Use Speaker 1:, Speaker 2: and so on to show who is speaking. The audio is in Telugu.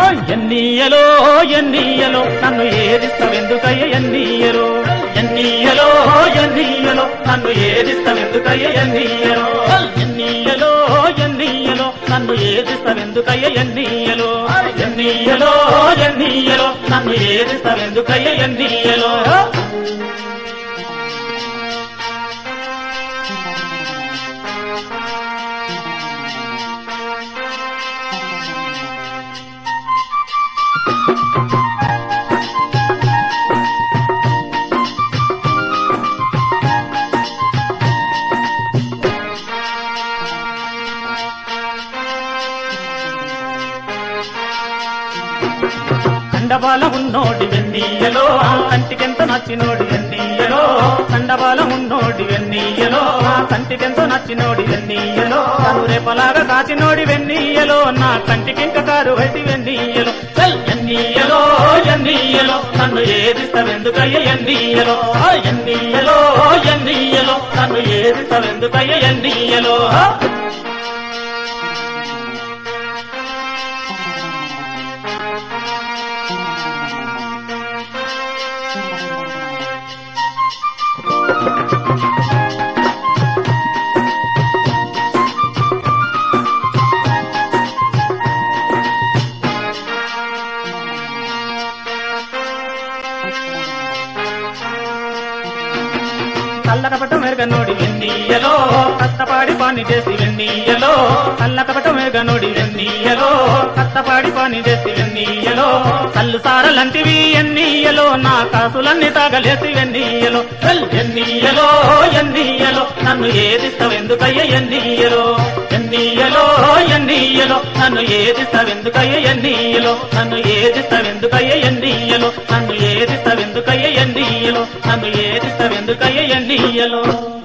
Speaker 1: ఎన్నీయలో ఎన్నీయలో నన్ను ఏదిస్తావెందుకయ్య ఎన్నీయలో ఎన్నీయలో ఎన్నీయలో నన్ను ఏదిస్తావెందుకయ్య ఎన్నీయలో ఎన్నీయలో ఎన్నీయలో నన్ను ఏదిస్తావెందుకయ్య ఎన్నీయలో ఎన్నీయలో ఎన్నీయలో నన్ను ఏదిస్తావెందుకయ్య ఎన్నీయలో కండబాల ఉన్నోడి వెన్నీయలో కంటికెంత నచ్చినోడి వెన్నీయలో కండబాల ఉన్నోడి వెన్నీయలో కంటికెంత నచ్చినోడి వెన్నీయలో తను రేపలాగా కాచినోడి వెన్నీయలో నా కంటికింక కారు అయితే వెన్నీయలో చల్ ఎన్నీయలో ఎన్నీయలో నన్ను ఏదిస్తావెందుకయ్య ఎన్నీయలో ఆ ఎన్నీయలో ఎన్నీయలో నన్ను ఏదిస్తావెందుకయ్య ఎన్నీయలో కల్లకపట మెరుగనోడి వెన్నీయలో కత్తపాడి పాని చేసి వెన్నీయలో కల్లకపట మెరుగనోడి వెన్నీయలో కత్తపాడి పాని చేసి వెన్నీయలో కళ్ళు సారలంటివి ఎన్నీయలో నా కాసులన్నీ తాగలేసి వెన్నీయలో చల్ ఎన్నీయలో ఎన్నీయలో నన్ను ఏదిస్తావెందుకయ్య ఎన్నీయలో ఎన్నీయలో ఎన్నీయలో నన్ను ఏదిస్తావెందుకయ్య ఎన్నీయలో నన్ను ఏదిస్తావెందుకయ్య ఎన్నీయలో నన్ను ఏదిస్తావెందుకయ్య ఎన్నీయలో నన్ను ఏదిస్తావెందుకయ్య ఎన్నీయలో